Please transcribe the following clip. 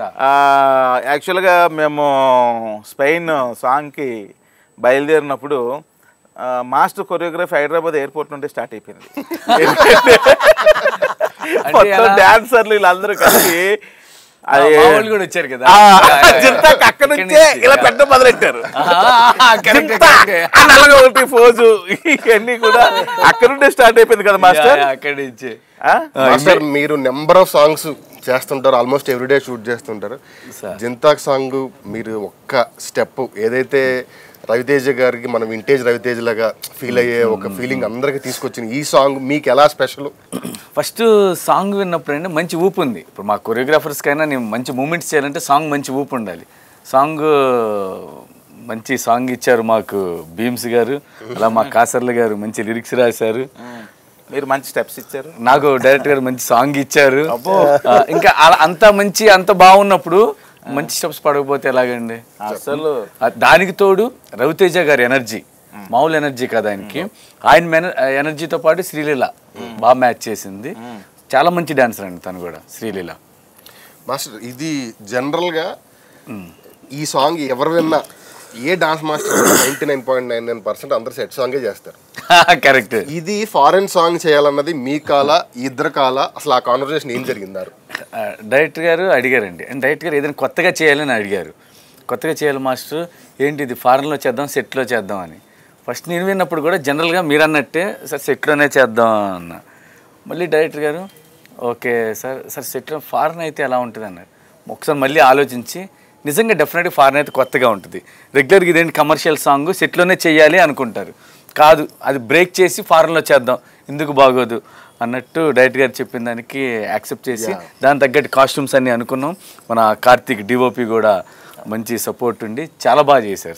ఆ, యాక్చువల్గా మేము స్పెయిన్ సాంగ్కి బయలుదేరినప్పుడు ఆ, మాస్టర్ కొరియోగ్రఫీ హైదరాబాద్ ఎయిర్పోర్ట్ నుండి స్టార్ట్ అయిపోయింది మొత్తం ఎలా? డాన్సర్లు వీళ్ళందరూ కలిసి అది మా వాళ్ళు కూడా వచ్చారు కదా ఆ, యా, యా, యా. జింతాకి అక్కడ ఇక్కడి నుంచే నుంచి. ఇలా పెట్ట మొదలెట్టారు ఆహా, correct, జింతా correct. అని అలాగే ఒకటి ఫోజు ఇవన్నీ కూడా అక్కడ నుండే స్టార్ట్ అయిపోయింది కదా యా, మాస్టర్ యా, అక్కడి నుంచి ఆ? మాస్టర్ మీరు నెంబర్ ఆఫ్ సాంగ్స్ చేస్తుంటారు ఆల్మోస్ట్ ఎవ్రీడే షూట్ చేస్తుంటారు Sir. జింతాక్ సాంగ్ మీరు ఒక్క స్టెప్ ఏదైతే రవితేజ గారికి మన వింటేజ్ రవితేజ్ లాగా ఫీల్ అయ్యే ఒక ఫీలింగ్ అందరికి తీసుకొచ్చింది ఈ సాంగ్ మీకు ఎలా స్పెషల్ ఫస్ట్ సాంగ్ విన్నప్పుడు అంటే మంచి ఊపు ఉంది ఇప్పుడు మా కొరియోగ్రాఫర్స్కైనా నేను మంచి మూమెంట్స్ చేయాలంటే సాంగ్ మంచి ఊపు ఉండాలి సాంగ్ మంచి సాంగ్ ఇచ్చారు మాకు భీమ్స్ గారు అలా మా కాసర్ల గారు మంచి లిరిక్స్ రాశారు మీరు మంచి స్టెప్స్ ఇచ్చారు నాకు డైరెక్టర్ గారు మంచి సాంగ్ ఇచ్చారు ఆ, ఇంకా అలా అంత మంచి అంత బాగున్నప్పుడు మంచి స్టెప్స్ పడకపోతే ఎలాగండి అసలు ఆ, దానికి తోడు రవితేజ గారి ఎనర్జీ మామూలు ఎనర్జీ కదా ఆయనకి ఆయన మెన- ఎనర్జీతో పాటు శ్రీలీల బాగా మ్యాచ్ చేసింది చాలా మంచి డాన్సర్ అండి తను కూడా శ్రీలీల మాస్టర్ ఇది జనరల్గా ఈ సాంగ్ ఎవరు విన్నా ఏ dance master ninety nine point nine nine percent అందరు సెట్ సాంగే చేస్తారు కరెక్ట్ ఇది ఫారెన్ సాంగ్ చేయాలన్నది మీ కాల ఈ ఇద్దరు కాల అసలు ఆ కాన్వర్సేషన్ ఏం జరిగిందారు డైరెక్టర్ గారు అడిగారండి అండ్ డైరెక్టర్ గారు ఏదైనా కొత్తగా చేయాలని అడిగారు కొత్తగా చేయాలి మాస్టర్ ఏంటి ఇది ఫారెన్లో చేద్దాం సెట్లో చేద్దాం అని ఫస్ట్ నేను విన్నప్పుడు కూడా జనరల్గా మీరు అన్నట్టే సార్ సెట్లోనే చేద్దాం అన్న మళ్ళీ డైరెక్టర్ గారు ఓకే సార్ సార్ సెట్లో ఫారెన్ అయితే ఎలా ఉంటుంది అన్నారు ఒకసారి మళ్ళీ ఆలోచించి నిజంగా డెఫినెట్గా ఫారెన్ అయితే కొత్తగా ఉంటుంది రెగ్యులర్గా ఇదేంటి కమర్షియల్ సాంగ్ సెట్లోనే చేయాలి అనుకుంటారు కాదు అది బ్రేక్ చేసి ఫారెన్లో చేద్దాం ఎందుకు బాగోదు అన్నట్టు డైరెక్టర్ గారు చెప్పిన దానికి యాక్సెప్ట్ చేసి దాని తగ్గట్టు కాస్ట్యూమ్స్ అన్ని అనుకున్నాం మన కార్తీక్ డిఓపి కూడా మంచి సపోర్ట్ ఉండి చాలా బాగా చేశారు